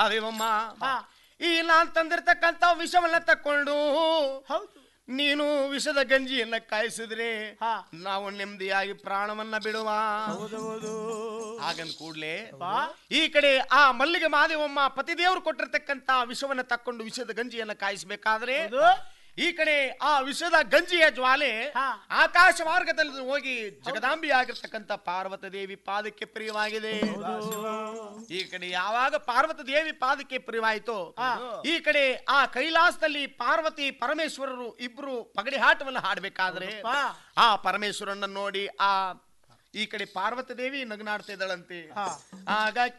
ಅದೇವಮ್ಮ ಹಾ. ಈ ನಾನ್ ತಂದಿರ್ತಕ್ಕಂತ ವಿಷವನ್ನ ತಕೊಂಡು ಹೌದು ನೀನು ವಿಷದ ಗಂಜಿಯನ್ನ ಕಾಯಿಸಿದ್ರೆ ಹಾ. ನಾವು ನೆಮ್ಮದಿಯಾಗಿ ಪ್ರಾಣವನ್ನ ಬಿಡುವ ಹೌದು ಹಾಗಂದ್ ಕೂಡ್ಲೆ ಬಾ. ಈ ಕಡೆ ಆ ಮಲ್ಲಿಗೆ ಮಾದೇವಮ್ಮ ಪತಿದೇವರು ಕೊಟ್ಟಿರ್ತಕ್ಕಂತ ವಿಷವನ್ನ ತಕೊಂಡು ವಿಷದ ಗಂಜಿಯನ್ನ ಕಾಯಿಸಬೇಕಾದ್ರೆ ಹೌದು ಈ ಕಡೆ ಆ ವಿಷದ ಗಂಜಿಯ ಜ್ವಾಲೆ ಹಾ. ಆಕಾಶ ಮಾರ್ಗದಲ್ಲಿ ಹೋಗಿ ಜಗದಾಂಬಿ ಆಗಿರ್ತಕ್ಕಂಥ ಪಾರ್ವತ ದೇವಿ ಪಾದಕ್ಕೆ ಪ್ರಿಯವಾಗಿದೆ ಈ ಕಡೆ ಯಾವಾಗ ಪಾರ್ವತ ದೇವಿ ಪಾದಕ್ಕೆ ಪ್ರಿಯವಾಯಿತು ಈ ಕಡೆ ಆ ಕೈಲಾಸದಲ್ಲಿ ಪಾರ್ವತಿ ಪರಮೇಶ್ವರರು ಇಬ್ರು ಪಗಡಿ ಹಾಟವನ್ನು ಹಾಡಬೇಕಾದ್ರೆ ಬಾ. ಆ ಪರಮೇಶ್ವರನ್ನ ನೋಡಿ ಆ ಈ ಕಡೆ ಪಾರ್ವತ ದೇವಿ ನಗನಾಡ್ತಾ ಇದ್ದಳಂತೆ ಹಾ. ಆಗ